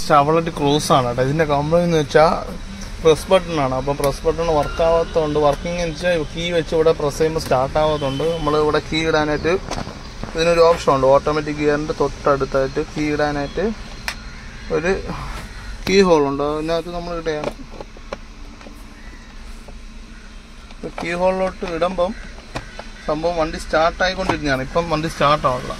സ്റ്റവളറ്റ് cruise ആണ് കേട്ടോ ഇതിന്റെ കംപ്ലൈന്റ് എന്ന് വെച്ചാൽ പ്രസ് ബട്ടൺ ആണ് അപ്പം പ്രസ് ബട്ടൺ വർക്ക് ആവാത്തതുകൊണ്ട് വർക്കിംഗ് എന്ന് വെച്ചാൽ കീ വെച്ച് ഇവിടെ പ്രസ് ചെയ്യുമ്പോൾ സ്റ്റാർട്ട് ആവാത്തതുകൊണ്ട് നമ്മൾ ഇവിടെ കീ ഇടാനായിട്ട് ഇതിനൊരു ഓപ്ഷൻ ഉണ്ട് ഓട്ടോമാറ്റിക് ഗിയറിന്റെ തൊട്ടടുത്തായിട്ട് കീ ഇടാനായിട്ട് ഒരു കീ ഹോൾ ഉണ്ട് അതിനകത്ത് നമ്മൾ ഇടുകയാണ് കീ ഹോളിലോട്ട് ഇടുമ്പം സംഭവം വണ്ടി സ്റ്റാർട്ട് ആയിക്കൊണ്ടിരുന്നതാണ് ഇപ്പം വണ്ടി സ്റ്റാർട്ട് ആവില്ല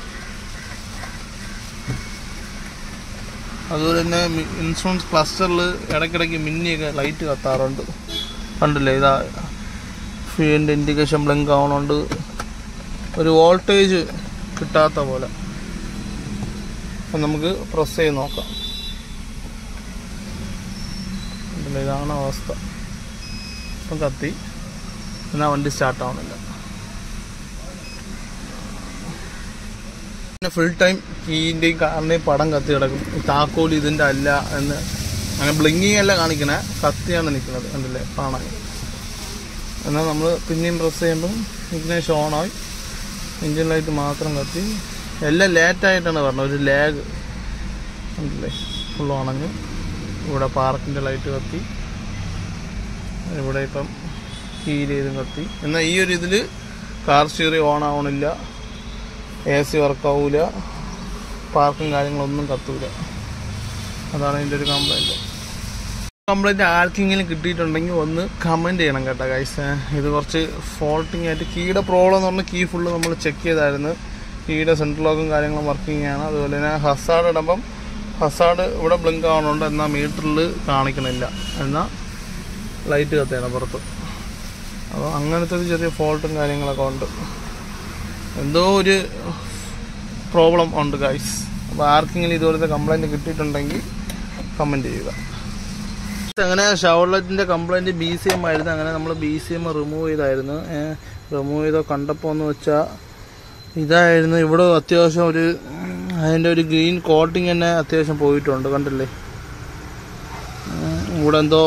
അതുപോലെ തന്നെ ഇൻഷുറൻസ് ക്ലസ്റ്ററിൽ ഇടയ്ക്കിടയ്ക്ക് മിന്നിയൊക്കെ ലൈറ്റ് കത്താറുണ്ട് കണ്ടില്ലേ ഇതാ ഫീൽഡ് ഇൻഡിക്കേഷൻ ബ്ലിങ്ക് ആവണുണ്ട് ഒരു വോൾട്ടേജ് കിട്ടാത്ത പോലെ അപ്പം നമുക്ക് പ്രസ് ചെയ്ത് നോക്കാം കണ്ടില്ലേ ഇതാണ് അവസ്ഥ ഇപ്പം കത്തി എന്നാൽ വണ്ടി സ്റ്റാർട്ട് ആവുന്നില്ല പിന്നെ ഫുൾ ടൈം കീൻ്റെയും കാറിൻ്റെയും പടം കത്തി കിടക്കും ഈ താക്കോൽ ഇതിൻ്റെ അല്ല എന്ന് അങ്ങനെ ബ്ലിങ്കിങ് അല്ല കാണിക്കണേ കത്തിയാണ് നിൽക്കുന്നത് കണ്ടില്ലേ കാണാൻ എന്നാൽ നമ്മൾ പിന്നെയും പ്രസ് ചെയ്യുമ്പം ഇഗ്നേഷൻ ഓണായി എഞ്ചിൻ ലൈറ്റ് മാത്രം കത്തി എല്ലാം ലേറ്റായിട്ടാണ് പറഞ്ഞത് ഒരു ലാഗ് കണ്ടില്ലേ ഫുൾ ഉണങ്ങി ഇവിടെ പാർക്കിൻ്റെ ലൈറ്റ് കത്തി ഇവിടെ ഇപ്പം ഹീൽ ചെയ്തും കത്തി എന്നാൽ ഈ ഒരു ഇതിൽ കാർ സ്റ്റിയറിംഗ് ഓൺ ആവണില്ല എ സി വർക്കാവൂല പാർക്കും കാര്യങ്ങളൊന്നും കത്തൂല അതാണ് ഇതിൻ്റെ ഒരു കംപ്ലൈൻറ്റ് കംപ്ലൈൻറ്റ് ആർക്കെങ്കിലും കിട്ടിയിട്ടുണ്ടെങ്കിൽ ഒന്ന് കമൻറ്റ് ചെയ്യണം കേട്ടോ ഗൈസ് ഇത് കുറച്ച് ഫോൾട്ടിങ് ആയിട്ട് കീയുടെ പ്രോബ്ലം എന്ന് പറഞ്ഞാൽ കീ ഫുള്ള് നമ്മൾ ചെക്ക് ചെയ്തായിരുന്നു കീയുടെ സെൻട്രൽ ലോക്കും കാര്യങ്ങളും വർക്കിംഗ് ആണ് അതുപോലെ തന്നെ ഹസാഡ് ഇടുമ്പം ഹസാഡ് ഇവിടെ ബ്ലിങ്ക് ആവണുണ്ട് എന്നാൽ മീറ്ററിൽ കാണിക്കണില്ല എന്നാൽ ലൈറ്റ് കത്തയാണ് പുറത്ത് അപ്പോൾ അങ്ങനത്തെ ഒരു ചെറിയ ഫോൾട്ടും കാര്യങ്ങളൊക്കെ ഉണ്ട് എന്തോ ഒരു പ്രോബ്ലം ഉണ്ട് ഗൈസ് അപ്പോൾ ആർക്കെങ്കിലും ഇതുപോലത്തെ കംപ്ലൈൻറ്റ് കിട്ടിയിട്ടുണ്ടെങ്കിൽ കമൻറ്റ് ചെയ്യുക അങ്ങനെ ഷവർലറ്റിൻ്റെ കംപ്ലൈൻറ്റ് ബി സി എം ആയിരുന്നു അങ്ങനെ നമ്മൾ ബി സി എം റിമൂവ് ചെയ്തായിരുന്നു റിമൂവ് ചെയ്തോ കണ്ടപ്പോൾ എന്ന് വെച്ചാൽ ഇതായിരുന്നു ഇവിടെ അത്യാവശ്യം ഒരു അതിൻ്റെ ഒരു ഗ്രീൻ കോട്ടിങ് തന്നെ അത്യാവശ്യം പോയിട്ടുണ്ട് കണ്ടില്ലേ ഉം, ഇവിടെ എന്തോ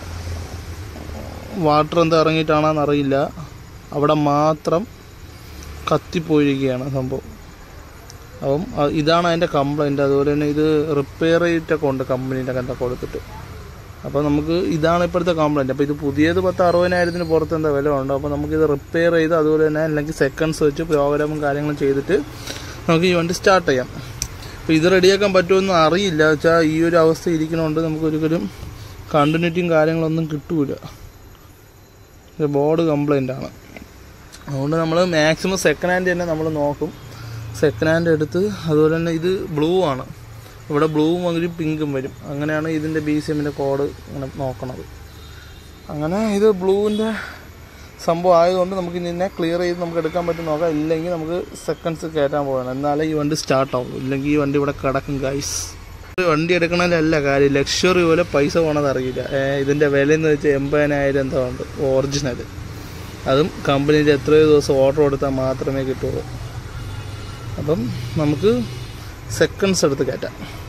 വാട്ടർ എന്തോ ഇറങ്ങിയിട്ടാണെന്ന് അറിയില്ല അവിടെ മാത്രം കത്തിപ്പോയിരിക്കുകയാണ് സംഭവം അപ്പം അ- ഇതാണ് അതിൻ്റെ കംപ്ലൈൻറ്റ് അതുപോലെ തന്നെ ഇത് റിപ്പയർ ചെയ്തിട്ടൊക്കെ ഉണ്ട് കമ്പനീൻ്റെ കണ്ട കൊടുത്തിട്ട് അപ്പോൾ നമുക്ക് ഇതാണ് ഇപ്പോഴത്തെ കംപ്ലൈൻറ്റ് അപ്പോൾ ഇത് പുതിയത് പത്ത് അറുപതിനായിരത്തിന് പുറത്ത് എന്താ വില ഉണ്ട് അപ്പോൾ നമുക്കിത് റിപ്പയർ ചെയ്ത് അതുപോലെ തന്നെ അല്ലെങ്കിൽ സെക്കൻഡ്സ് വെച്ച് പ്രോഗ്രാമും കാര്യങ്ങളും ചെയ്തിട്ട് നമുക്ക് ഈ വണ്ടി സ്റ്റാർട്ട് ചെയ്യാം അപ്പോൾ ഇത് റെഡിയാക്കാൻ പറ്റുമെന്ന് അറിയില്ല വെച്ചാൽ ഈ ഒരു അവസ്ഥ ഇരിക്കണോണ്ട് നമുക്ക് ഒരിക്കലും കണ്ടിന്യൂറ്റിയും കാര്യങ്ങളൊന്നും കിട്ടൂല ഇത് ബോർഡ് കംപ്ലൈൻ്റ് ആണ് അതുകൊണ്ട് നമ്മൾ മാക്സിമം സെക്കൻഡ് ഹാൻഡ് തന്നെ നമ്മൾ നോക്കും സെക്കൻഡ് ഹാൻഡ് എടുത്ത് അതുപോലെ തന്നെ ഇത് ബ്ലൂ ആണ് ഇവിടെ ബ്ലൂവും വരും പിങ്കും വരും അങ്ങനെയാണ് ഇതിൻ്റെ ബി സി എമ്മിൻ്റെ കോഡ് ഇങ്ങനെ നോക്കണത് അങ്ങനെ ഇത് ബ്ലൂവിൻ്റെ സംഭവം ആയതുകൊണ്ട് നമുക്ക് ഇതിനെ ക്ലിയർ ചെയ്ത് നമുക്ക് എടുക്കാൻ പറ്റും നോക്കാം ഇല്ലെങ്കിൽ നമുക്ക് സെക്കൻഡ്സ് കയറ്റാൻ പോകണം എന്നാലേ ഈ വണ്ടി സ്റ്റാർട്ട് ആവുള്ളൂ ഇല്ലെങ്കിൽ ഈ വണ്ടി ഇവിടെ കിടക്കും ഗൈസ് വണ്ടി എടുക്കണതിലല്ല കാര്യം ലക്ഷറി പോലെ പൈസ പോണത് അറിയില്ല ഏ, ഇതിൻ്റെ വില എന്ന് വെച്ചാൽ എൺപതിനായിരം എന്തോ ഉണ്ട് ഒറിജിനൽ അതും കമ്പനിയിൽ എത്രയോ ദിവസം ഓർഡർ കൊടുത്താൽ മാത്രമേ കിട്ടുള്ളൂ അപ്പം നമുക്ക് സെക്കൻഡ്സ് എടുത്ത് കയറ്റാം